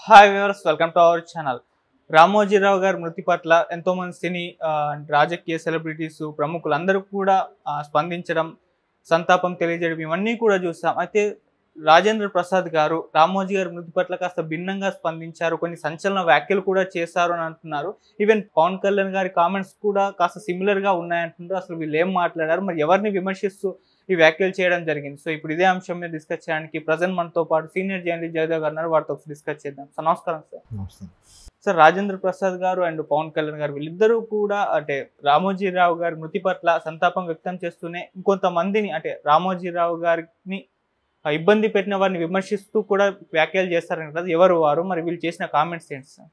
Hi viewers welcome to our channel Ramoji Rao గారి మృతి పట్ల ఎంతో మంది సినీ ఆ, రాజకీయ సెలబ్రిటీస్ ప్రముఖులు అందరూ కూడా ఆ, స్పందించడం సంతాపం తెలియజేయడం ఇవన్నీ కూడా చూసాం అయితే రాజేంద్ర ప్రసాద్ గారు రామోజీ గారి మృతి పట్ల కాస్త భిన్నంగా స్పందించారు కొన్ని సంచలన వ్యాఖ్యలు కూడా చేశారు అని అంటున్నారు ఈవెన్ పవన్ కళ్యాణ్ గారి కామెంట్స్ కూడా కాస్త సిమిలర్ గా ఉన్నాయంటున్నారు అసలు వీళ్ళు ఏం మాట్లాడారు మరి ఎవరిని విమర్శిస్తూ ఈ వ్యాఖ్యలు చేయడం జరిగింది సో ఇప్పుడు ఇదే అంశం మీద డిస్కస్ చేయడానికి ప్రజెంట్ మనతో పాటు సీనియర్ జర్నలిస్ట్ జయదేవ్ గారు ఉన్నారు వారితో డిస్కస్ చేద్దాం సార్ నమస్కారం సార్ సార్ రాజేంద్ర ప్రసాద్ గారు అండ్ పవన్ కళ్యాణ్ గారు వీళ్ళిద్దరూ కూడా అంటే రామోజీరావు గారి మృతి పట్ల సంతాపం వ్యక్తం చేస్తూనే ఇంకొంతమందిని అంటే రామోజీరావు గారిని ఆ, ఇబ్బంది పెట్టిన వారిని విమర్శిస్తూ కూడా వ్యాఖ్యలు చేస్తారని కదా ఎవరు వారు మరి వీళ్ళు చేసిన కామెంట్స్ ఏంటి సార్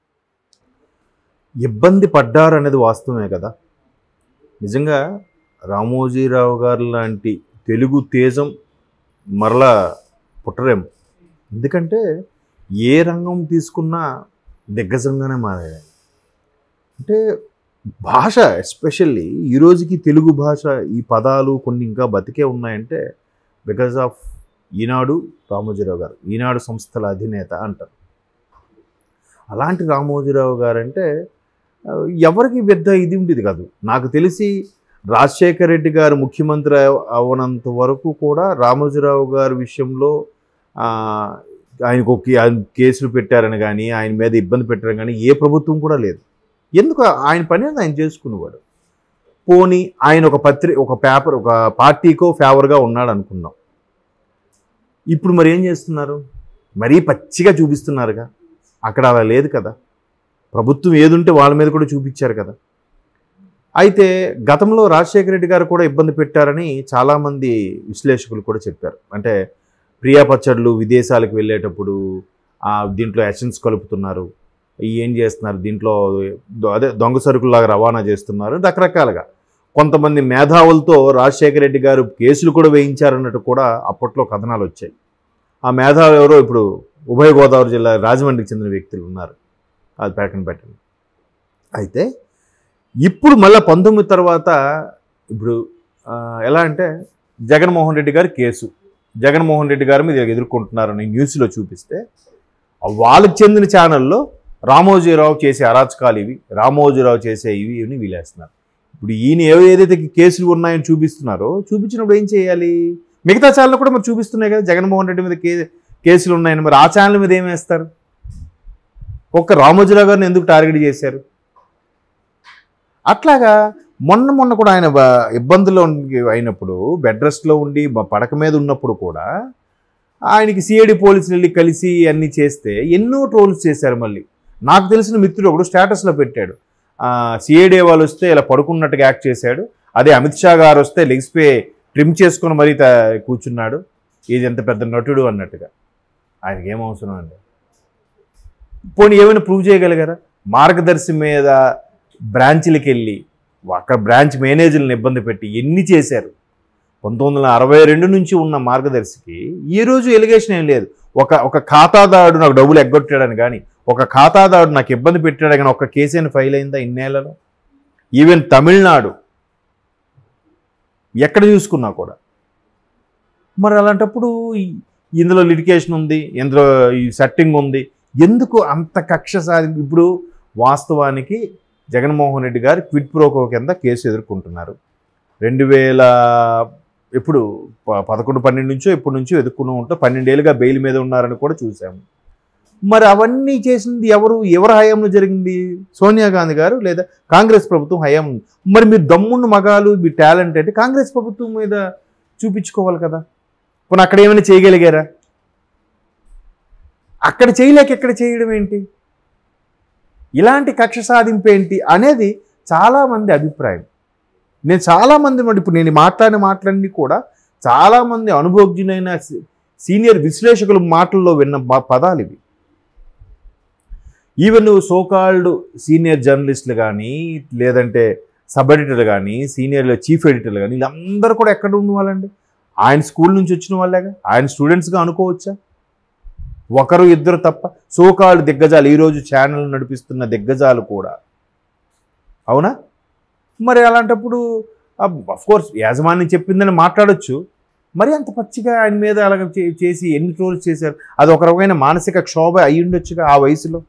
ఇబ్బంది పడ్డారు అనేది వాస్తవమే కదా నిజంగా రామోజీరావు గారు లాంటి తెలుగు తేజం మరలా పుట్టరేమో ఎందుకంటే ఏ రంగం తీసుకున్నా దిగ్గజంగానే మారాడు ఆయన. అంటే భాష ఎస్పెషల్లీ ఈ రోజుకి తెలుగు భాష ఈ పదాలు కొన్ని ఇంకా బతికే ఉన్నాయంటే బికాజ్ ఆఫ్ ఈనాడు రామోజీరావు గారు ఈనాడు సంస్థల అధినేత అంటారు అలాంటి రామోజీరావు గారు అంటే ఆ, ఎవరికి పెద్ద ఇది ఉండేది కాదు నాకు తెలిసి రాజశేఖర రెడ్డి గారు ముఖ్యమంత్రి అవ- అవనంత వరకు కూడా రామోజీరావు గారి విషయంలో ఆ, ఆయనకు ఒక ఆయన కేసులు పెట్టారని కానీ ఆయన మీద ఇబ్బంది పెట్టారని కానీ ఏ ప్రభుత్వం కూడా లేదు ఎందుకు ఆయన పని అనేది ఆయన చేసుకునేవాడు పోనీ ఆయన ఒక పత్రి ఒక పేపర్ ఒక పార్టీకో ఫేవర్గా ఉన్నాడు అనుకుందాం ఇప్పుడు మరి ఏం చేస్తున్నారు మరీ పచ్చిగా చూపిస్తున్నారుగా అక్కడ అలా లేదు కదా ప్రభుత్వం ఏదుంటే వాళ్ళ మీద కూడా చూపించారు కదా అయితే గతంలో రాజశేఖర రెడ్డి గారు కూడా ఇబ్బంది పెట్టారని చాలామంది విశ్లేషకులు కూడా చెప్పారు అంటే ప్రియా పచ్చళ్ళు విదేశాలకు వెళ్ళేటప్పుడు ఆ, దీంట్లో ఎసెన్స్ కలుపుతున్నారు ఇవి ఏం చేస్తున్నారు దీంట్లో దొ- అదే దొంగ సరుకుల్లాగా రవాణా చేస్తున్నారు రకరకాలుగా కొంతమంది మేధావులతో రాజశేఖర రెడ్డి గారు కేసులు కూడా వేయించారన్నట్టు కూడా అప్పట్లో కథనాలు వచ్చాయి ఆ మేధావులు ఎవరో ఇప్పుడు ఉభయ గోదావరి జిల్లా రాజమండ్రికి చెందిన వ్యక్తులు ఉన్నారు అది పక్కన పెట్టండి అయితే ఇప్పుడు మళ్ళీ పంతొమ్మిది తర్వాత ఇప్పుడు ఆ, ఎలా అంటే జగన్మోహన్ రెడ్డి గారి కేసు జగన్మోహన్ రెడ్డి గారి మీద ఎదుర్కొంటున్నారని న్యూస్లో చూపిస్తే ఆ వాళ్ళకి చెందిన ఛానల్లో రామోజీరావు చేసే అరాచకాలు ఇవి రామోజీరావు చేసే ఇవి ఇవి వీలేస్తున్నారు ఇప్పుడు ఈయన ఏ ఏదైతే కేసులు ఉన్నాయని చూపిస్తున్నారో చూపించినప్పుడు ఏం చేయాలి మిగతా ఛానల్ కూడా మరి చూపిస్తున్నాయి కదా జగన్మోహన్ రెడ్డి మీద కే కేసులు ఉన్నాయని మరి ఆ ఛానల్ మీద ఏం వేస్తారు ఒక్క రామోజీరావు గారిని ఎందుకు టార్గెట్ చేశారు అట్లాగా మొన్న మొన్న కూడా ఆయన బ- ఇబ్బందుల్లో ఉండి- అయినప్పుడు బెడ్ రెస్ట్లో ఉండి బ- పడక మీద ఉన్నప్పుడు కూడా ఆయనకి సిఐడి పోలీసులు వెళ్ళి కలిసి అన్నీ చేస్తే ఎన్నో ట్రోల్స్ చేశారు మళ్ళీ నాకు తెలిసిన మిత్రుడు ఒకడు స్టేటస్లో పెట్టాడు సిఐడి వాళ్ళు వస్తే ఇలా పడుకున్నట్టుగా యాక్ట్ చేశాడు అదే అమిత్ షా గారు వస్తే లెగ్స్ పే ట్రిమ్ చేసుకొని మరీ త- కూర్చున్నాడు ఇది ఎంత పెద్ద నటుడు అన్నట్టుగా ఆయనకి ఏం అవసరం అండి పోనీ ఏమైనా ప్రూవ్ చేయగలిగారా మార్గదర్శి మీద బ్రాంచ్లకి వెళ్ళి అక్కడ బ్రాంచ్ మేనేజర్లను ఇబ్బంది పెట్టి ఎన్ని చేశారు పంతొమ్మిది వందల అరవై రెండు నుంచి ఉన్న మార్గదర్శికి ఈ రోజు ఎలిగేషన్ ఏం లేదు ఒక ఒక ఖాతాదారుడు నాకు డబ్బులు ఎగ్గొట్టాడని కానీ ఒక ఖాతాదారుడు నాకు ఇబ్బంది పెట్టాడని కానీ ఒక కేసు అయినా ఫైల్ అయిందా ఇన్నేళ్లలో ఈవెన్ తమిళనాడు ఎక్కడ చూసుకున్నా కూడా మరి అలాంటప్పుడు ఈ- ఇందులో లిటికేషన్ ఉంది ఇందులో ఈ సెట్టింగ్ ఉంది ఎందుకు అంత కక్ష సాధింపు ఇప్పుడు వాస్తవానికి జగన్మోహన్ రెడ్డి గారు క్విడ్ ప్రోకో కింద కేసు ఎదుర్కొంటున్నారు రెండు వేల ఎప్పుడు ప- పదకొండు పన్నెండు నుంచో ఎప్పటి నుంచో ఎదుర్కొంటూ ఉంటే పన్నెండేళ్ళుగా బెయిల్ మీద ఉన్నారని కూడా చూసాము మరి అవన్నీ చేసింది ఎవరు ఎవరి హయాంలో జరిగింది సోనియా గాంధీ గారు లేదా కాంగ్రెస్ ప్రభుత్వం హయాం ఉంది. మరి మీరు దమ్మున్న మగాలు మీ టాలెంట్ అంటే కాంగ్రెస్ ప్రభుత్వం మీద చూపించుకోవాలి కదా పోనీ అక్కడ ఏమైనా చేయగలిగారా అక్కడ చేయలేక ఎక్కడ చేయడం ఏంటి ఇలాంటి కక్ష సాధింపు ఏంటి అనేది చాలామంది అభిప్రాయం నేను చాలామంది మరి ఇప్పుడు నేను మాట్లాడిన మాటలన్నీ కూడా చాలామంది అనుభవజ్ఞులైన సీ- సీనియర్ విశ్లేషకుల మాటల్లో విన్న ప- పదాలు ఇవి ఈవెన్ సోకాల్డ్ సీనియర్ జర్నలిస్టులు కానీ లేదంటే సబ్ ఎడిటర్లు కానీ సీనియర్ చీఫ్ ఎడిటర్లు కానీ వీళ్ళందరూ కూడా ఎక్కడ ఉన్న వాళ్ళండి ఆయన స్కూల్ నుంచి వచ్చిన వాళ్ళేగా ఆయన స్టూడెంట్స్గా అనుకోవచ్చా ఒకరు ఇద్దరు తప్ప సోకాల్డ్ దిగ్గజాలు ఈరోజు ఛానల్ నడిపిస్తున్న దిగ్గజాలు కూడా అవునా మరి అలాంటప్పుడు కోర్స్ యాజమాన్యం చెప్పిందని మాట్లాడొచ్చు మరి అంత పచ్చిగా ఆయన మీద అలాగ చే- చేసి ఎన్ని ట్రోల్స్ చేశారు అది ఒక రకమైన మానసిక క్షోభ అయి ఉండొచ్చుగా ఆ వయసులో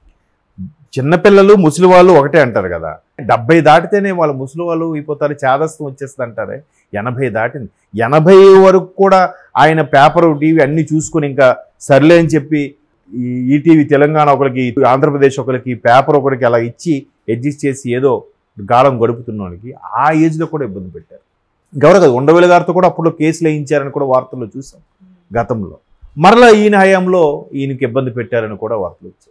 చిన్నపిల్లలు ముసలి వాళ్ళు ఒకటే అంటారు కదా డెబ్బై దాటితేనే వాళ్ళు ముసలి వాళ్ళు అయిపోతారు చేదస్తం వచ్చేస్తుంది అంటారే ఎనభై దాటింది ఎనభై వరకు కూడా ఆయన పేపర్ టీవీ అన్ని చూసుకుని ఇంకా సర్లే అని చెప్పి ఈ ఈటీవీ తెలంగాణ ఒకరికి ఆంధ్రప్రదేశ్ ఒకరికి పేపర్ ఒకరికి అలా ఇచ్చి అడ్జస్ట్ చేసి ఏదో గాలం గడుపుతున్న వాళ్ళకి ఆ ఏజ్లో కూడా ఇబ్బంది పెట్టారు గౌరవ కదా ఉండవేలు గారితో కూడా అప్పుడు కేసులు వేయించారని కూడా వార్తల్లో చూసాం గతంలో మరలా ఈయన హయాంలో ఈయనకి ఇబ్బంది పెట్టారని కూడా వార్తలు వచ్చాయి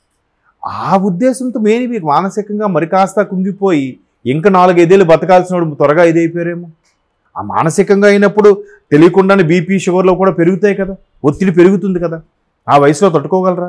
ఆ ఉద్దేశంతో మేని మీకు మానసికంగా మరి కాస్త కుంగిపోయి ఇంకా నాలుగైదేళ్ళు బతకాల్సిన వాడు త్వరగా ఇదైపోయారేమో ఆ మానసికంగా అయినప్పుడు తెలియకుండానే బీపీ షుగర్లో కూడా పెరుగుతాయి కదా ఒత్తిడి పెరుగుతుంది కదా ఆ వయసులో తట్టుకోగలరా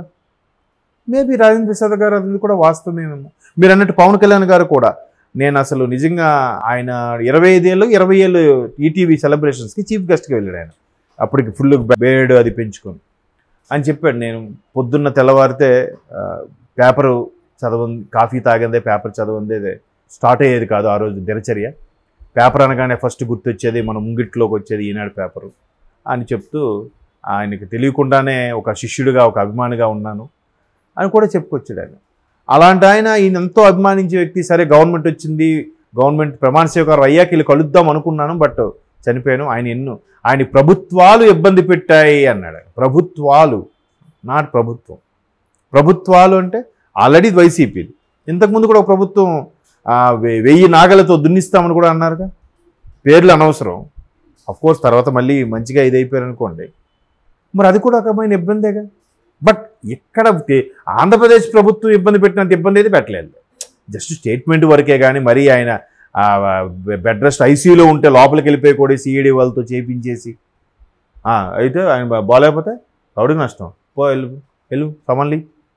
మేబీ రాజేంద్ర ప్రసాద్ గారు అది కూడా వాస్తవమేమేమో మీరు అన్నట్టు పవన్ కళ్యాణ్ గారు కూడా నేను అసలు నిజంగా ఆయన ఇరవై ఐదేళ్ళు ఇరవై ఏళ్ళు ఈటీవీ సెలబ్రేషన్స్కి చీఫ్ గెస్ట్గా వెళ్ళాడు ఆయన అప్పటికి ఫుల్ బేడ్ అది పెంచుకొని అని చెప్పాడు నేను పొద్దున్న తెల్లవారితే ఆ, పేపరు చదవంది కాఫీ తాగిందే పేపర్ చదవందే స్టార్ట్ అయ్యేది కాదు ఆ రోజు దినచర్య పేపర్ అనగానే ఫస్ట్ గుర్తొచ్చేది మన ముంగిట్లోకి వచ్చేది ఈనాడు పేపరు అని చెప్తూ ఆయనకి తెలియకుండానే ఒక శిష్యుడిగా ఒక అభిమానిగా ఉన్నాను అని కూడా చెప్పుకొచ్చాడు ఆయన అలాంటి ఆయన ఈయన ఎంతో అభిమానించే వ్యక్తి సరే గవర్నమెంట్ వచ్చింది గవర్నమెంట్ ప్రమాణ స్వీకారం అయ్యాక వీళ్ళు కలుద్దాం అనుకున్నాను బట్ చనిపోయాను ఆయన ఎన్నో ఆయన ప్రభుత్వాలు ఇబ్బంది పెట్టాయి అన్నాడు ఆయన. ప్రభుత్వాలు నాట్ ప్రభుత్వం ప్రభుత్వాలు అంటే ఆల్రెడీ వైసీపీది ఇంతకుముందు కూడా ఒక ప్రభుత్వం ఆ, వె- వెయ్యి నాగలతో దున్నిస్తామని కూడా అన్నారుగా పేర్లు అనవసరం కోర్స్ తర్వాత మళ్ళీ మంచిగా ఇదైపోయారు అనుకోండి మరి అది కూడా ఒక రకమైన ఇబ్బందేగా బట్ ఎక్కడ తే- ఆంధ్రప్రదేశ్ ప్రభుత్వం ఇబ్బంది పెట్టినంత ఇబ్బంది అయితే పెట్టలేదు జస్ట్ స్టేట్మెంట్ వరకే కానీ మరీ ఆయన ఆ, బెడ్ రెస్ట్ ఐసీయూలో ఉంటే లోపలికి వెళ్ళిపోయి కూడా సిఈడి వాళ్ళతో చేపించేసి ఆ, అయితే ఆయన బా- బాగాలేకపోతే ఎవడికి నష్టం పో వెళ్ళు వెళ్ళు సమన్లీ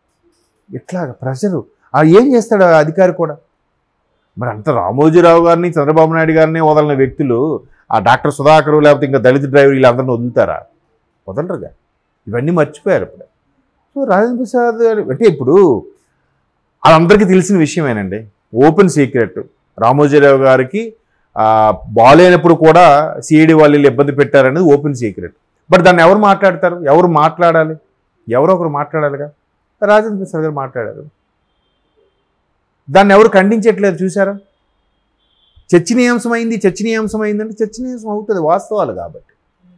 ఇట్లాగ ప్రెషరు ఆ ఏం చేస్తాడు ఆ అధికారి కూడా మరి అంత రామోజీరావు గారిని చంద్రబాబు నాయుడు గారిని వదలని వ్యక్తులు ఆ డాక్టర్ సుధాకర్ లేకపోతే ఇంకా దళిత డ్రైవర్ వీళ్ళందరిని వదులుతారా వదలరుగా ఇవన్నీ మర్చిపోయారు ఇప్పుడు సో రాజేంద్ర ప్రసాద్ గారు అంటే ఇప్పుడు వాళ్ళందరికీ తెలిసిన విషయమేనండి ఓపెన్ సీక్రెట్ రామోజీరావు గారికి ఆ, బాగాలేనప్పుడు కూడా సిఐడి వాళ్ళు వీళ్ళు ఇబ్బంది పెట్టారనేది ఓపెన్ సీక్రెట్ బట్ దాన్ని ఎవరు మాట్లాడతారు ఎవరు మాట్లాడాలి ఎవరో ఒకరు మాట్లాడాలిగా రాజేంద్ర ప్రసాద్ గారు మాట్లాడారు దాన్ని ఎవరు ఖండించట్లేదు చూసారా చర్చనీయాంశం అయింది చర్చనీయాంశం అయిందంటే చర్చనీయాంశం అవుతుంది వాస్తవాలు కాబట్టి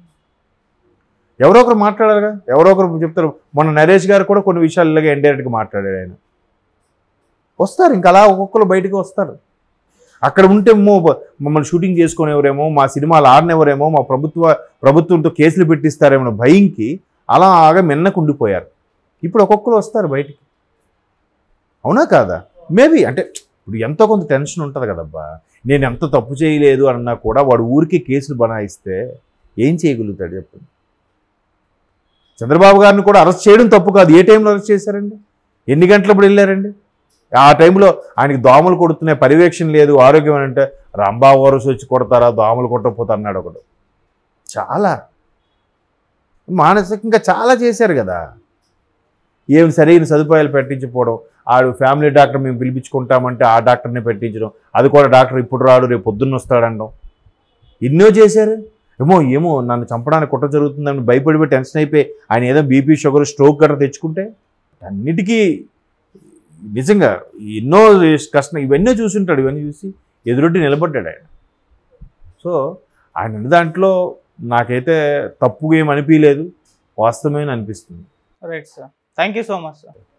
ఎవరో ఒకరు మాట్లాడాలిగా ఎవరో ఒకరు చెప్తారు మొన్న నరేష్ గారు కూడా కొన్ని విషయాలు ఇలాగే ఇండైరెక్ట్గా మాట్లాడాడు ఆయన వస్తారు ఇంకా అలా ఒక్కొక్కరు బయటకు వస్తారు అక్కడ ఉంటే మో మమ్మల్ని షూటింగ్ చేసుకునేవరేమో మా సినిమాలు ఆడనివ్వరేమో మా ప్రభుత్వ ప్రభుత్వంతో కేసులు పెట్టిస్తారేమో భయంకి అలా ఆగా మిన్నకు ఉండిపోయారు ఇప్పుడు ఒక్కొక్కరు వస్తారు బయటికి అవునా కాదా మేబీ అంటే ఇప్పుడు ఎంతో కొంత టెన్షన్ ఉంటుంది కదబ్బా నేను ఎంత తప్పు చేయలేదు అన్నా కూడా వాడు ఊరికి కేసులు బనాయిస్తే ఏం చేయగలుగుతాడు చెప్పండి చంద్రబాబు గారిని కూడా అరెస్ట్ చేయడం తప్పు కాదు ఏ టైంలో అరెస్ట్ చేశారండి ఎన్ని గంటలప్పుడు వెళ్ళారండి ఆ టైంలో ఆయనకి దోమలు కొడుతున్నాయి పర్యవేక్షణ లేదు ఆరోగ్యం అని అంటే రంబా ఓరస్ వచ్చి కొడతారా దోమలు కొట్టకపోతే అన్నాడు ఒకడు చాలా మానసికంగా చాలా చేశారు కదా ఏం సరైన సదుపాయాలు పెట్టించకపోవడం ఆడు ఫ్యామిలీ డాక్టర్ మేము పిలిపించుకుంటామంటే ఆ డాక్టర్ని పెట్టించడం అది కూడా డాక్టర్ ఇప్పుడు రాడు రేపు పొద్దున్న వస్తాడనడం ఎన్నో చేశారు ఏమో ఏమో నన్ను చంపడానికి కుట్ర జరుగుతుందని భయపడిపోయి టెన్షన్ అయిపోయి ఆయన ఏదో బీపీ షుగర్ స్ట్రోక్ గట్రా తెచ్చుకుంటే అన్నిటికీ నిజంగా ఎన్నో కష్టం ఇవన్నీ చూసుంటాడు ఇవన్నీ చూసి ఎదురొడ్డి నిలబడ్డాడు ఆయన సో ఆయన ఉన్న దాంట్లో నాకైతే తప్పుగా ఏం అనిపించలేదు వాస్తవమే అనిపిస్తుంది right sir thank you so much sir